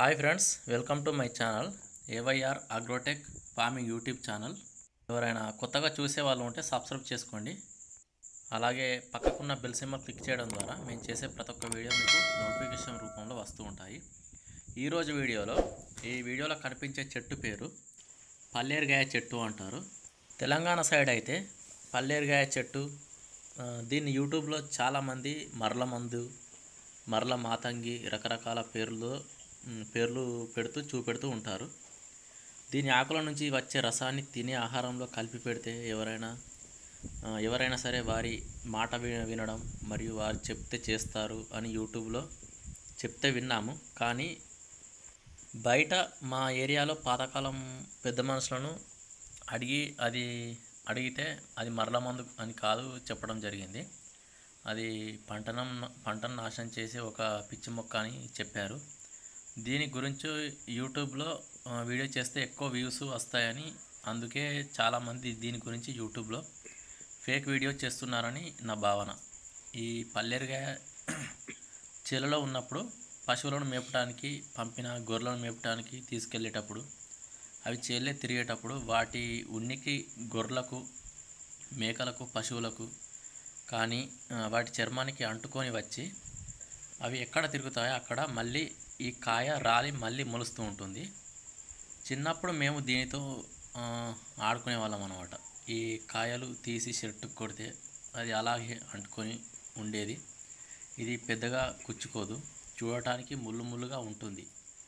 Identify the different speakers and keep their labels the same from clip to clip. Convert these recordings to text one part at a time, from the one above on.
Speaker 1: hi friends welcome to my channel AYR agrotech farming YouTube channel ఎవరైనా కొత్తగా చూసే వాళ్ళు ఉంటే సబ్స్క్రైబ్ చేసుకోండి అలాగే పక్కకున్న బెల్ సింబల్ క్లిక్ చేయడం ద్వారా మేము చేసే ప్రతి ఒక్క వీడియో మీకు నోటిఫికేషన్ రూపంలో వస్తూ ఉంటాయి ఈరోజు వీడియోలో ఈ వీడియోలో కనిపించే చెట్టు పేరు పల్లేరుగాయ చెట్టు అంటారు తెలంగాణ సైడ్ అయితే పల్లేరుగాయ చెట్టు ఆ, దీన్ని యూట్యూబ్లో చాలామంది మరల మందు మరల మాతంగి రకరకాల పేర్లు మ్, పేర్లు పెడుతూ చూపెడుతూ ఉంటారు దీని ఆకుల నుంచి వచ్చే రసాన్ని తినే ఆహారంలో కలిపి పెడితే ఎవరైనా ఆ, ఎవరైనా సరే వారి మాట వి- వినడం మరియు వారు చెప్తే చేస్తారు అని యూట్యూబ్లో చెప్తే విన్నాము కానీ బయట మా ఏరియాలో పాతకాలం పెద్ద మనుషులను అడిగి అది అడిగితే అది మరల మందు అని కాదు చెప్పడం జరిగింది అది పంటనం పంటను నాశనం చేసే ఒక పిచ్చి మొక్క అని చెప్పారు దీని గురించి యూట్యూబ్లో ఆ, వీడియో చేస్తే ఎక్కువ వ్యూస్ వస్తాయని అందుకే చాలామంది దీని గురించి యూట్యూబ్లో ఫేక్ వీడియో చేస్తున్నారని నా భావన ఈ పల్లెరుగాయ చేలలో ఉన్నప్పుడు పశువులను మేపడానికి పంపిన గొర్రెలను మేపడానికి తీసుకెళ్ళేటప్పుడు అవి చేలే తిరిగేటప్పుడు వాటి ఉనికి గొర్రెలకు మేకలకు పశువులకు కానీ ఆ, వాటి చర్మానికి అంటుకొని వచ్చి అవి ఎక్కడ తిరుగుతాయో అక్కడ మళ్ళీ ఈ కాయ రాలి మళ్ళీ మొలుస్తూ ఉంటుంది చిన్నప్పుడు మేము దీనితో ఆ, ఆడుకునే వాళ్ళం అనమాట ఈ కాయలు తీసి షర్టుకు కొడితే అది అలాగే అంటుకొని ఉండేది ఇది పెద్దగా కుచ్చుకోదు చూడటానికి ముళ్ళు ముళ్ళుగా ఉంటుంది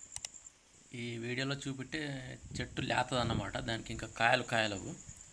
Speaker 1: ఈ వీడియోలో చూపెట్టే చెట్టు లేతదన్నమాట దానికి ఇంకా కాయలు కాయలవు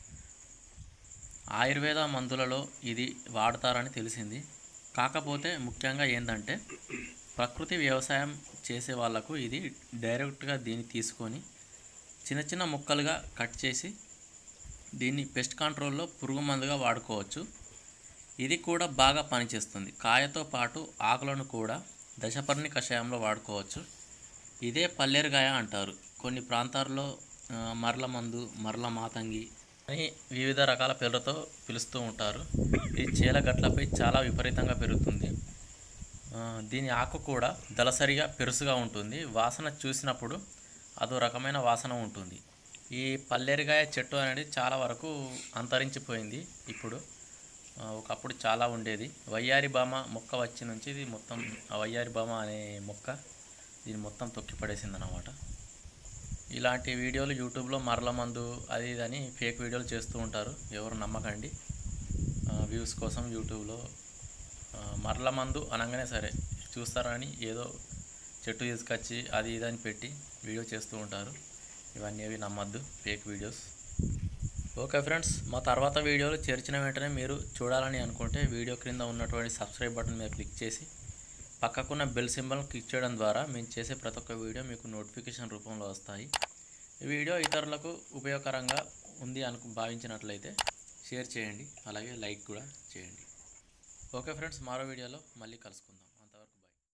Speaker 1: ఆయుర్వేద మందులలో ఇది వాడతారని తెలిసింది కాకపోతే ముఖ్యంగా ఏంటంటే ప్రకృతి వ్యవసాయం చేసే వాళ్ళకు ఇది డైరెక్ట్గా దీన్ని తీసుకొని చిన్న చిన్న ముక్కలుగా కట్ చేసి దీన్ని పెస్ట్ కంట్రోల్లో పురుగు మందుగా వాడుకోవచ్చు ఇది కూడా బాగా పనిచేస్తుంది కాయతో పాటు ఆకులను కూడా దశపర్ణి కషాయంలో వాడుకోవచ్చు ఇదే పల్లేరుగాయ అంటారు కొన్ని ప్రాంతాల్లో ఆ, మరల మందు మరల మాతంగి అని వివిధ రకాల పేర్లతో పిలుస్తూ ఉంటారు ఇది చేల గట్లపై చాలా విపరీతంగా పెరుగుతుంది ఆ, దీని ఆకు కూడా దళసరిగా పెరుసుగా ఉంటుంది వాసన చూసినప్పుడు అదో రకమైన వాసన ఉంటుంది ఈ పల్లేరుగాయ చెట్టు అనేది చాలా వరకు అంతరించిపోయింది ఇప్పుడు ఆ, ఒకప్పుడు చాలా ఉండేది వయ్యారి బామ మొక్క వచ్చి నుంచి ఇది మొత్తం ఆ వయ్యారి బామ అనే మొక్క దీన్ని మొత్తం తొక్కి పడేసింది అనమాట ఇలాంటి వీడియోలు యూట్యూబ్లో మరల మందు అది ఇది అని ఫేక్ వీడియోలు చేస్తూ ఉంటారు ఎవరు నమ్మకండి వ్యూస్ కోసం యూట్యూబ్లో ఆ, మరల మందు అనగానే సరే చూస్తారని ఏదో చెట్టు తీసుకొచ్చి అది ఇది అని పెట్టి వీడియో చేస్తూ ఉంటారు ఇవన్నీ అవి నమ్మద్దు ఫేక్ వీడియోస్ ఓకే ఫ్రెండ్స్ మా తర్వాత వీడియోలు చేర్చిన వెంటనే మీరు చూడాలని అనుకుంటే వీడియో క్రింద ఉన్నటువంటి సబ్స్క్రైబ్ బటన్ మీద క్లిక్ చేసి పక్కకున్న బెల్ సింబల్ క్లిక్ చేయడం ద్వారా మేము చేసే ప్రతి ఒక్క వీడియో మీకు నోటిఫికేషన్ రూపంలో వస్తాయి ఈ వీడియో ఇతరులకు ఉపయోగకరంగా ఉంది అనుకు భావించినట్లయితే షేర్ చేయండి అలాగే లైక్ కూడా చేయండి ఓకే ఫ్రెండ్స్ మరో వీడియోలో మళ్ళీ కలుసుకుందాం